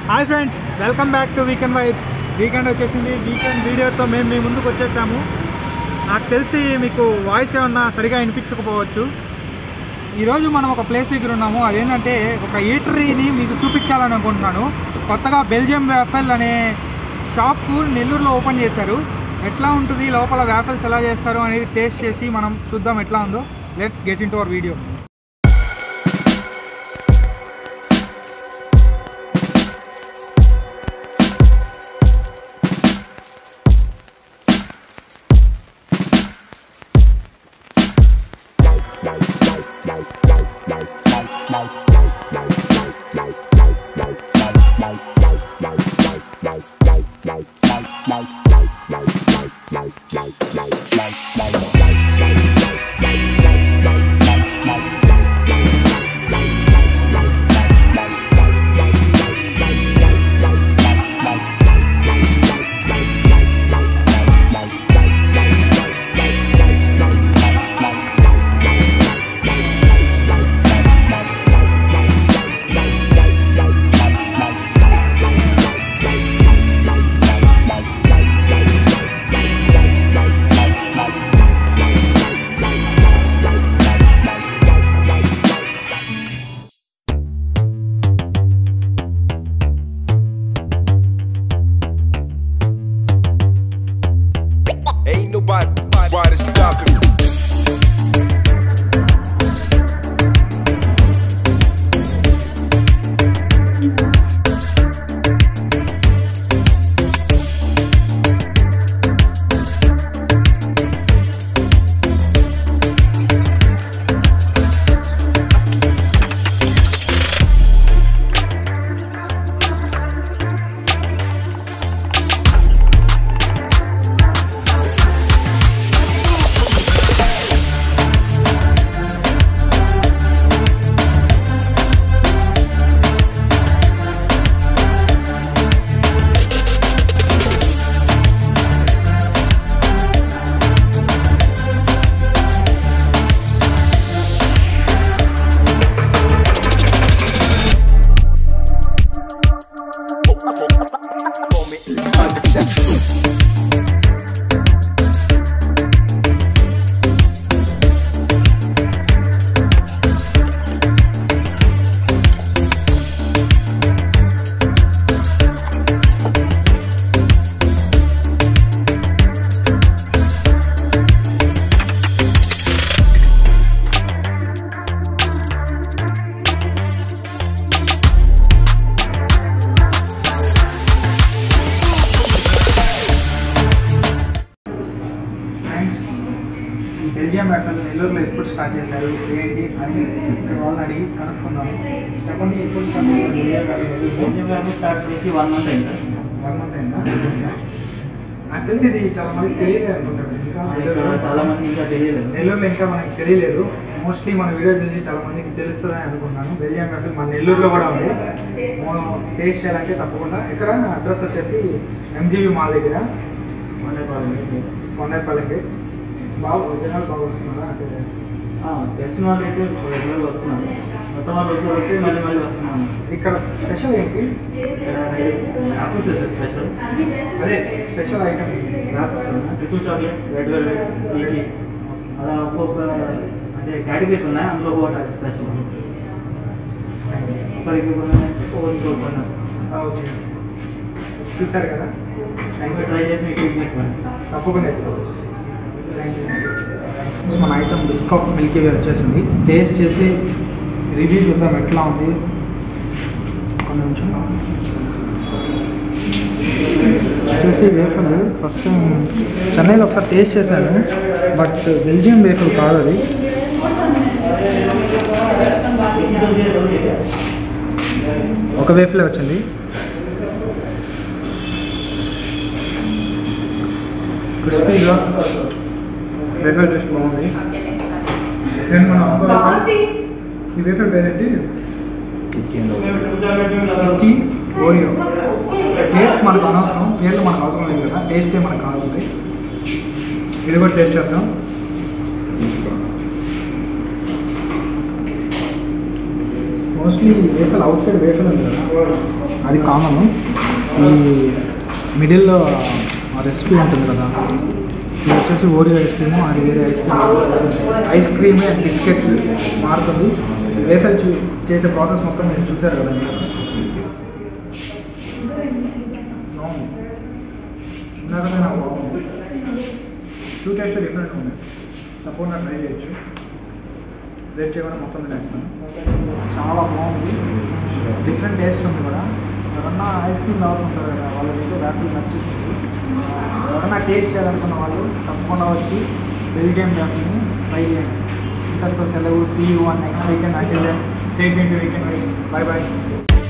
Hi friends welcome back to weekend vibes weekend వచ్చేసింది weekend వీడియోతో మేము మీ ముందుకు వచ్చేసాము నాకు తెలిసి మీకు వాయిస్ ఏమన్నా సరిగా వినిపించకపోవచ్చు ఈరోజు మనం ఒక ప్లేస్ దగ్గర ఉన్నాము అదేంటంటే ఒక ఈటరీని మీకు చూపించాలని అనుకుంటున్నాను కొత్తగా బెల్జియం వ్యాఫెల్ అనే షాప్ నెల్లూరులో ఓపెన్ చేశారు ఎట్లా ఉంటుంది లోపల వ్యాఫెల్స్ ఎలా చేస్తారు అనేది టేస్ట్ చేసి మనం చూద్దాం ఎట్లా ఉందో let's get into our video Ain't nobody nobody stopping me. Moment unexceptional. Thanks ఈ బెల్జియం బ్యాటల్ నెల్లూరులో ఎప్పుడు స్టార్ట్ చేశారు ఏంటి అని ఇక్కడ వాళ్ళని అడిగి కనుక్కుందాము చెప్పండి ఎప్పుడు స్టార్ట్ చేశారు బెల్జియం బ్యాటల్ భోజనం వ్యాపారం స్టార్ట్ చేసి వన్ మంత్ అయింది సార్. వన్ మంత్ అయిందా నాకు తెలిసి ఇది చాలా మందికి తెలియదు అనుకుంటాను ఇంకా ఇక్కడ నెల్లూరులో చాలా మంది ఇంకా తెలియలేదు నెల్లూరులో ఇంకా మనకి తెలియలేదు మోస్ట్లీ మన వీడియో చూసి చాలా మందికి తెలుస్తుందని అనుకుంటున్నాను బెల్జియం బ్యాటల్ మన నెల్లూరులో కూడా ఉంది మనం టేస్ట్ చేయాలంటే తప్పకుండా ఇక్కడ అడ్రస్ వచ్చేసి ఎంజీబీ మాల్ దగ్గర మండపాలెం. కొండపల్లికి బాగా జనాలు బాగా వస్తున్నారా అంటే ఆ, తెలిసిన వాళ్ళు అయితే రెగ్యులర్గా వస్తున్నారు కొత్త వాళ్ళు వచ్చి వస్తే మళ్ళీ మళ్ళీ వస్తున్నాను ఇక్కడ స్పెషల్ ఏంటి ఇక్కడ యాపిల్స్ అయితే స్పెషల్ అదే special item apples triple chocolate red velvet ఈకి అలా ఒక్కొక్క అంటే కేటగిరీస్ ఉన్నాయి అందులో ఒకటి స్పెషల్ ఒకరికి కొన్ని వస్తే ఒకరికి కొన్ని వస్తాయి ఓకే చూసారు కదా థ్యాంక్ యూ ట్రై చేసి మీకు మీకు తప్పకుండా ఇస్తాం మన ఐటమ్ బిస్కట్ మిల్కీ వే వచ్చేసింది టేస్ట్ చేసి రివ్యూ చూద్దాం ఎట్లా ఉంది ఒక నిమిషం వచ్చేసి వేఫల్ ఫస్ట్ టైం చెన్నైలో ఒకసారి టేస్ట్ చేశాను బట్ బెల్జియం వేఫల్ కాదు అది ఒక వేఫలే వచ్చింది క్రిస్పీగా వేఫర్ టేస్ట్ బాగుంది దెన్ మనం ఇంకో- ఈ వేఫర్ పేరేంటి కిక్కీ ఓరియో పేర్స్ మనకు అనవసరం పేర్లు మనకు అవసరం లేదు కదా టేస్టే మనకు కావాలి ఇది కూడా టేస్ట్ చేద్దాం mostly waffle outside waffle ఉంది కదా అది కామన్ ఈ మిడిల్లో ఆ రెసిపీ ఉంటుంది కదా ఇది వచ్చేసి ఓరియో ఐస్ క్రీము అది వేరే ice cream ice cream and biscuits మారుతుంది వేఫల్ చూ చేసే ప్రాసెస్ మొత్తం మీరు చూసారు కదా మీరు No. ఇందాకనే నాకు బాగుంది టూ టేస్ట్ డిఫరెంట్ ఉంది తప్పకుండా ట్రై చేయొచ్చు రేట్ చేయకుండా మొత్తం తినేస్తాను చాలా బాగుంది డిఫరెంట్ టేస్ట్ ఉంది కూడా ఎవరన్నా ఐస్ క్రీమ్ లవర్స్ ఉంటారు కదా వాళ్ళకైతే వ్యాపారం నచ్చుతుంది ఎవరన్నా టేస్ట్ చేయాలనుకున్న వాళ్ళు తప్పకుండా వచ్చి బెల్జియం వ్యాప్ని ట్రై చేయండి ఇంతటితో సెలవు see you one next weekend అంటే స్టేట్ వీకెండ్ బై బాయ్